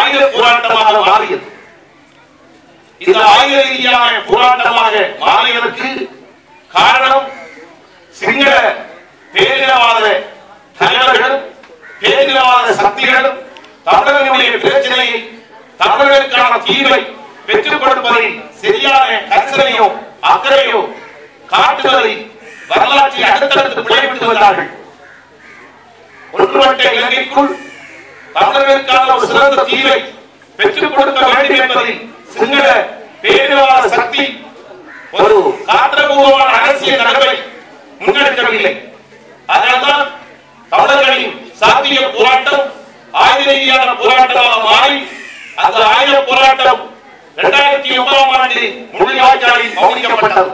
ஆயுத போராட்டமாக மாறியது இந்த ஆயுத ரீதியான போராட்டமாக மாறியதற்கு காரணம் சிங்கள பேரினவாத தலைவர்களும் பேரினவாத சக்திகளும் தமிழர்களுடைய பிரச்சனையை தமிழர்களுக்கான தீர்வை பெற்றுக் கொடுப்பதில் சரியான கரிசனையோ அக்கறையோ காட்டுவதை வரலாற்றை அடுத்தடுத்து பிழைவிட்டு வந்தார்கள் ஒன்றுபட்ட இலங்கைக்குள் தமிழர்களுக்கான ஒரு சிறந்த தீர்வை பெற்றுக் கொடுக்க வேண்டும் என்பதில் சிங்கள பேரினவாத சக்தி ஒரு காத்திரபூர்வமான அரசியல் நகர்வை முன்னெடுக்கவில்லை அதனால்தான் தமிழர்களின் சாத்திய போராட்டம் ஆயுத ரீதியான போராட்டமாக மாறி அந்த ஆயுத போராட்டம் இரண்டாயிரத்தி ஒன்பதாம் ஆண்டு முள்ளிவாய்க்காலில் மௌனிக்கப்பட்டது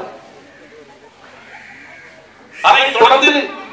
அதைத் தொடர்ந்து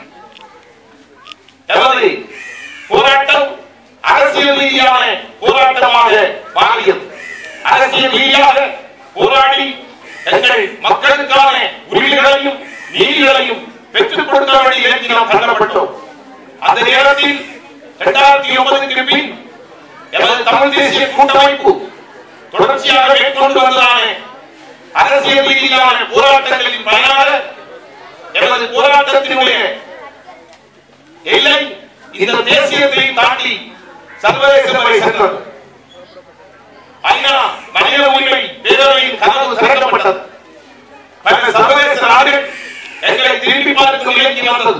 எமது போராட்டம் அரசியல் ரீதியான போராட்டமாக மாறியது அரசியல் ரீதியாக போராடி எங்கள் மக்களுக்கான உரிமைகளையும் நீதிகளையும் பெற்றுக் கொடுக்க வேண்டிய இடத்தில் நாம் தள்ளப்பட்டோம் அந்த நேரத்தில் இரண்டாயிரத்தி ஒன்பதுக்கு பின் எமது தமிழ் தேசிய கூட்டமைப்பு தொடர்ச்சியாக மேற்கொண்டு வந்ததான அரசியல் ரீதியிலான போராட்டங்களின் பயனாக எமது போராட்டத்தினுடைய எல்லை இந்த தேசியத்தை தாண்டி சர்வதேச வரை சென்றது ஐநா மனித உரிமை பேரவையின் கதவு திறக்கப்பட்டது பல சர்வதேச நாடுகள் எங்களை திரும்பி பார்க்கும் நிலைக்கு வந்தது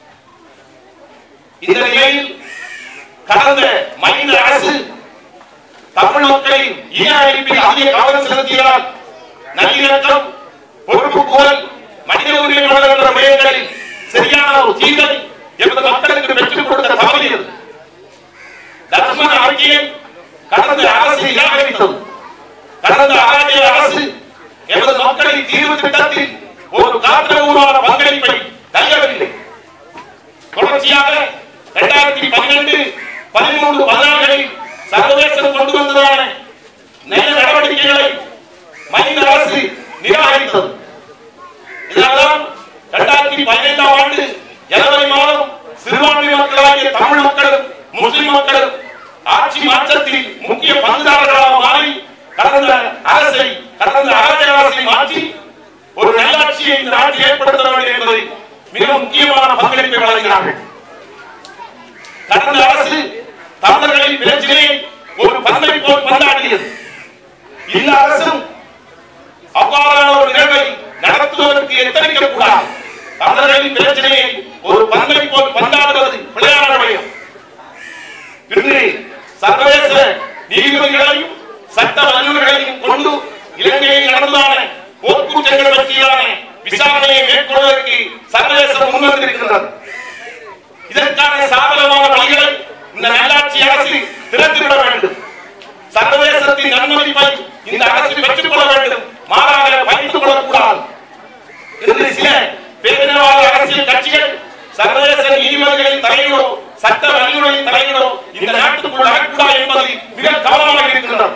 இந்த நிலையில் கடந்த மனித அரசு தமிழ் மக்களின் இன அழிப்பில் அதிக கவனம் செலுத்தியதால் நல்லிணக்கம் பொறுப்பு கூறல் மனித உரிமை வழங்குகின்ற விடயங்களில் சரியான ஒரு தீர்வை எமது மக்களுக்கு பெற்றுக் கொடுக்க தவறியது லட்சுமண அறிக்கையை கடந்த அரசு நிராகரித்தது கடந்த ஆண்டிய அரசு எமது மக்களின் தீர்வு திட்டத்தில் ஒரு காத்திரபூர்வமான பங்களிப்பை நல்கவில்லை தொடர்ச்சியாக இரண்டாயிரத்தி பன்னிரண்டு பதிமூன்று பதினாறுகளில் சர்வதேசம் கொண்டு வந்ததான நல்ல நடவடிக்கைகளை மனித அரசு நிராகரித்தது இதனால்தான் இரண்டாயிரத்தி பதினைந்தாம் ஆண்டு ஜனவரி மாதம் சிறுபான்மை மக்களாகிய தமிழ் மக்களும் முஸ்லிம் மக்களும் ஆட்சி மாற்றத்தில் முக்கிய பங்குதாரர்களாக மாறி கடந்த அரசை கடந்த அராஜக அரசை மாற்றி ஒரு நல்லாட்சியை இந்த நாட்டில் ஏற்படுத்த வேண்டும் என்பதை மிக முக்கியமான பங்களிப்பை வழங்கினார்கள் கடந்த அரசு தமிழர்களின் பிரச்சனையை ஒரு பந்தை போல் பந்தாடியது இந்த அரசும் அவ்வாறான ஒரு நிகழ்வை நடத்துவதற்கு எத்தனைக்க கூடாது தமிழர்களின் பிரச்சனையை ஒரு பந்தை போல் பந்தாடுவது விளையாட வேண்டும் இன்று சர்வதேச நீதிபதிகளையும் சட்ட வல்லுநர்களையும் கொண்டு இலங்கையில் நடந்தான போர்க்குற்றங்கள் பற்றியான விசாரணையை மேற்கொள்வதற்கு சர்வதேசம் முன்வந்திருக்கின்றது இதற்கான சாதகமான வழிகளை இந்த நல்லாட்சி அரசு திறந்துவிட வேண்டும் சர்வதேசத்தின் நன்மதிப்பை இந்த அரசு பெற்றுக் கொள்ள வேண்டும் மாறாக பயந்துக் கொள்ளக்கூடாது இன்று சில பேரினவாத அரசியல் கட்சிகள் சர்வதேச நீதிமன்றங்களின் தலையிடோ சட்ட வல்லுநர்களின் தலையிடோ இந்த நாட்டுக்குள் வரக்கூடாது என்பதில் மிக கவனமாக இருக்கின்றோம்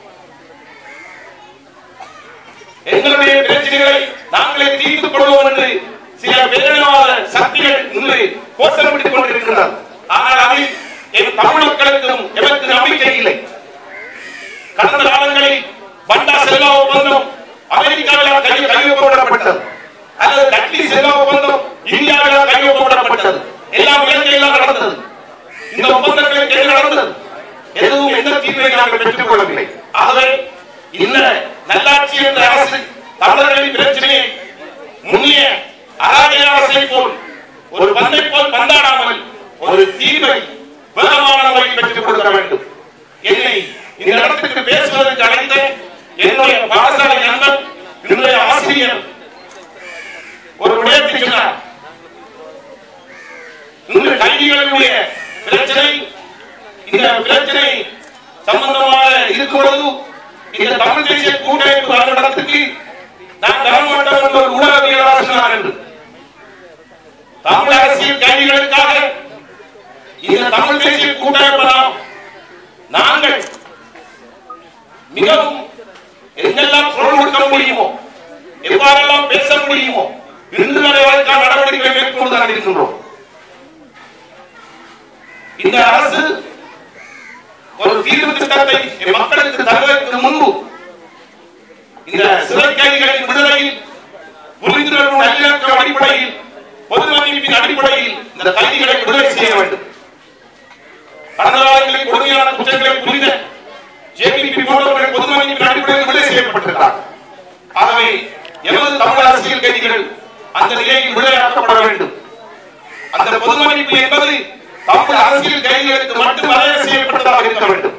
எங்களுடைய பிரச்சனைகளை நாங்களே தீர்த்துக் கொள்வோம் என்று சில பேரினவாத சக்திகள் இன்று கோஷமிட்டுக் கொண்டிருக்கின்றனர் ஆனால் அதில் என் தமிழ் மக்களுக்கும் எமக்கு நம்பிக்கை இல்லை கடந்த காலங்களில் பண்டா செல்வா ஒப்பந்தம் அமெரிக்காவில் கை கையொப்பமிடப்பட்டது அல்லது கட்லி செல்வா ஒப்பந்தம் இந்தியாவில் கையொப்பமிடப்பட்டது எல்லாம் இலங்கையில் தான் நடந்தது இந்த ஒப்பந்தங்களுக்கு என்ன நடந்தது எதுவும் எந்த தீர்வை நாங்கள் பெற்றுக் கொள்ளவில்லை ஆகவே இந்த நல்லாட்சி என்ற அரசு தமிழர்களின் பிரச்சனையை முன்னிய அராஜக அரசை போல் ஒரு பந்தை போல் பந்தாடாமல் ஒரு தீர்வை வேகமான முறையில் பெற்றுக் கொடுக்க வேண்டும் என்னை இந்த இடத்துக்கு பேசுவதற்கு அழைத்த என்னுடைய பாடசாலை நண்பர் என்னுடைய ஆசிரியர் ஒரு விடயத்தை சொன்னார் இன்று கல்விகளுடைய பிரச்சனை இந்த பிரச்சனை சம்பந்தமாக இருக்கும் பொழுது இந்த தமிழ் தேசிய கூட்டமைப்பு வரைபடத்துக்கு நான் தர மாட்டோம் என்று ஒரு ஊடகவியலாளர் சொன்னார் என்று தமிழ் அரசியல் கைதிகளுக்காக இந்த தமிழ் தேசிய கூட்டமைப்பு நாம் நாங்கள் மிகவும் எங்கெல்லாம் குரல் கொடுக்க முடியுமோ எவ்வாறெல்லாம் பேச முடியுமோ இன்று வரை அதற்கான நடவடிக்கைகளை மேற்கொண்டு தான் இருக்கின்றோம் இந்த அரசு ஒரு தீர்வு திட்டத்தை என் மக்களுக்கு தருவதற்கு முன்பு இந்த சிறை கைதிகளின் விடுதலையில் புரிந்துணர்வு நல்லிணக்கம் அடிப்படையில் பொது மன்னிப்பின் அடிப்படையில் இந்த கைதிகளை விடுதலை செய்ய வேண்டும் கடந்த காலங்களில் கொடுமையான குற்றங்களை புரிந்த ஜேபிபி போன்றவர்கள் பொது மன்னிப்பின் அடிப்படையில் விடுதலை செய்யப்பட்டிருக்கிறார் ஆகவே எமது தமிழ் அரசியல் கைதிகள் அந்த நிலையில் விடுதலையாக்கப்பட வேண்டும் அந்த பொது மன்னிப்பு என்பது தமிழ் அரசியல் கைதிகளுக்கு மட்டும் வரையறை செய்யப்பட்டதாக இருக்க வேண்டும்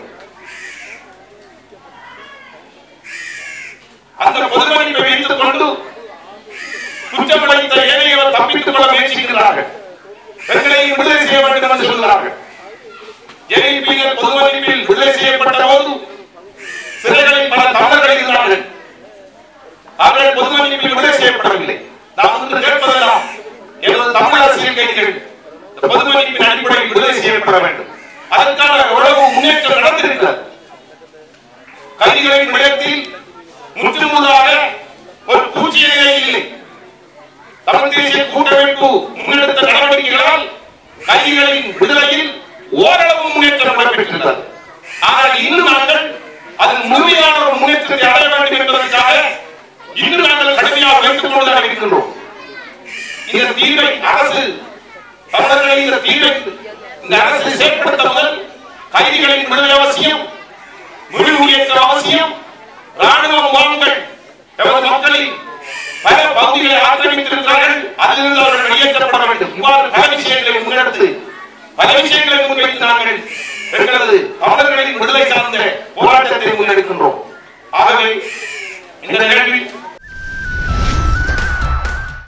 அந்த பொது மன்னிப்பை வைத்துக் கொண்டு குற்றமடைந்த ஏழையவர் தப்பித்துக் கொள்ள முயற்சிக்கிறார்கள் பெண்களையும் விடுதலை செய்ய வேண்டும் என்று சொல்கிறார்கள் ஜேபிபிகள் பொது மன்னிப்பில் விடுதலை செய்யப்பட்ட போது சிறைகளில் பல தமிழர்கள் இருந்தார்கள் அவர்கள் பொது மன்னிப்பில் விடுதலை செய்யப்படவில்லை நாம் இன்று கேட்பதெல்லாம் எனது தமிழ் அரசியல் கைதிகள் இந்த பொது மன்னிப்பின் அடிப்படையில் விடுதலை செய்யப்பட வேண்டும் அதற்கான உறவு முன்னேற்றம் நடந்திருக்கிறது கைதிகளின் விடயத்தில் முற்றுமுழுதாக ஒரு பூஜ்ய நிலை இல்லை தமிழ் தேசிய கூட்டமைப்பு முன்னெடுத்த நடவடிக்கைகளால் கைதிகளின் விடுதலையில் ஓரளவு முன்னேற்றம் நடைபெற்றிருக்கிறது ஆனால் இன்னும் நாங்கள் அதன் முழுமையான ஒரு முன்னேற்றத்தை அடைய வேண்டும் என்பதற்காக இன்று நாங்கள் கடுமையாக வைத்துக் கொண்டுதான் இருக்கின்றோம் இந்த தீர்வை அரசு தமிழர்களை இந்த தீர்வை இந்த அரசு செயற்படுத்த முதல் கைதிகளின் விடுதலை அவசியம் முழு முன்னேற்றம் அவசியம் ராணுவ முகாம்கள் எமது மக்களின் பல பகுதிகளை ஆக்கிரமித்திருக்கிறார்கள் அதிலிருந்து அவர்கள் வெளியேற்றப்பட வேண்டும் இவ்வாறு பல விஷயங்களை முன்னெடுத்து பல விஷயங்களை முன்வைத்து நாங்கள் எங்களது தமிழர்களின் விடுதலை சார்ந்த போராட்டத்தை முன்னெடுக்கின்றோம் ஆகவே இந்த நிகழ்வில்